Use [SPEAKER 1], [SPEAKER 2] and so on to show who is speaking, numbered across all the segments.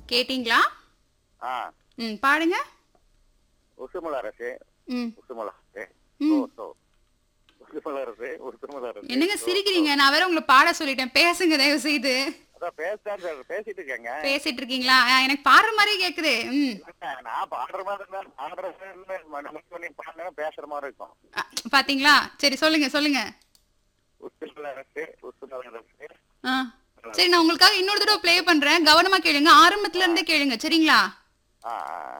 [SPEAKER 1] கேட்டிங்களா
[SPEAKER 2] ஆ
[SPEAKER 1] ம் பாடுங்க
[SPEAKER 2] உசுமல் அரசு
[SPEAKER 1] ம்
[SPEAKER 2] உசுமல் அரசு
[SPEAKER 1] ம்.
[SPEAKER 2] ஓ சோ உசுமல் அரசு உசுமல் அரசு
[SPEAKER 1] என்னங்க
[SPEAKER 2] ஓ,
[SPEAKER 1] சிரிக்கிறீங்க நான் வேற உங்களை பாட சொல்லிட்டேன் பேசுங்க தயவு செய்து
[SPEAKER 2] அதான் பேசுதான் சார் பேசிட்டு இருக்கேங்க
[SPEAKER 1] பேசிட்டு இருக்கீங்களா ஆ, எனக்கு பாடுற மாதிரியே கேக்குது ம்
[SPEAKER 2] நான் பாடுற மாதிரி இருந்தா பாடுற மாதிரி இருந்தா நமக்கு பண்ணி பாடுனா பேசுற மாதிரி இருக்கும்
[SPEAKER 1] அ, பாத்தீங்களா சரி சொல்லுங்க சொல்லுங்க
[SPEAKER 2] உசுமல் அரசு உசுமல் அரசு
[SPEAKER 1] ஆ சரி நான் உங்களுக்காக இன்னொரு தடவை ப்ளே பண்றேன் கவனமா கேளுங்க ஆரம்பத்துல இருந்தே கேளுங்க சரிங்களா
[SPEAKER 2] ஆ ஆ.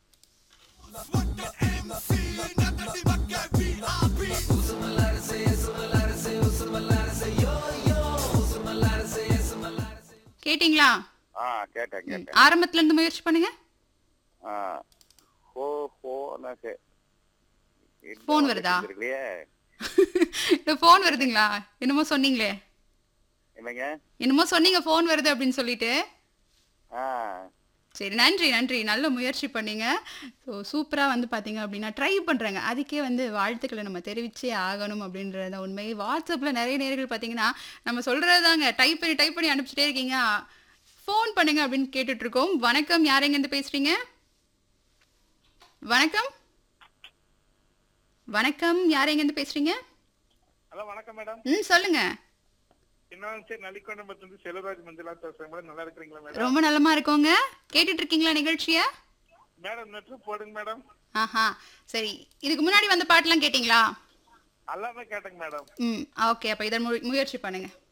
[SPEAKER 1] கேட்டிங்களா
[SPEAKER 2] ஆ கேட்டேன்
[SPEAKER 1] ம்,
[SPEAKER 2] கேட்டேன்
[SPEAKER 1] ஆரம்பத்துல இருந்து முயற்சி பண்ணுங்க
[SPEAKER 2] ஆ ஹோ ஹோ எனக்கு
[SPEAKER 1] Phone வருதா?
[SPEAKER 2] இல்லையே
[SPEAKER 1] இந்த ஃபோன் வருதுங்களா என்னமோ சொன்னீங்களே
[SPEAKER 2] என்னங்க
[SPEAKER 1] என்னமோ சொன்னீங்க ஃபோன் வருது அப்படின்னு சொல்லிட்டு
[SPEAKER 2] ஆ
[SPEAKER 1] சரி நன்றி நன்றி நல்ல முயற்சி பண்ணீங்க ஸோ சூப்பராக வந்து பார்த்தீங்க அப்படின்னா ட்ரை பண்ணுறாங்க அதுக்கே வந்து வாழ்த்துக்களை நம்ம தெரிவிச்சே ஆகணும் அப்படின்றத உண்மை வாட்ஸ்அப்பில் நிறைய நேர்கள் பார்த்தீங்கன்னா நம்ம சொல்கிறது தாங்க டைப் பண்ணி டைப் பண்ணி அனுப்பிச்சிட்டே இருக்கீங்க ஃபோன் பண்ணுங்க அப்படின்னு கேட்டுட்டு இருக்கோம் வணக்கம் யார் எங்கேருந்து பேசுகிறீங்க வணக்கம் வணக்கம் யார் எங்கேருந்து பேசுகிறீங்க
[SPEAKER 3] ஹலோ வணக்கம் மேடம்
[SPEAKER 1] ம் சொல்லுங்க
[SPEAKER 3] இன்னும் சரி நலிக்கொண்டம்பத்துலேருந்து செல்வராஜ் மஞ்சளா பேசுறேன் மேடம் நல்லா இருக்கிறீங்களா மேடம்
[SPEAKER 1] ரொம்ப நலமா இருக்கோங்க கேட்டுட்டு இருக்கீங்களா நிகழ்ச்சியை
[SPEAKER 3] மேடம் நெட்டு போடுங்க மேடம்
[SPEAKER 1] ஆஹா சரி இதுக்கு முன்னாடி வந்த பாட்டுலாம் கேட்டிங்களா
[SPEAKER 3] எல்லாமே கேட்டேங்க மேடம்
[SPEAKER 1] ம் ஓகே அப்போ இதை மு- முயற்சி பண்ணுங்க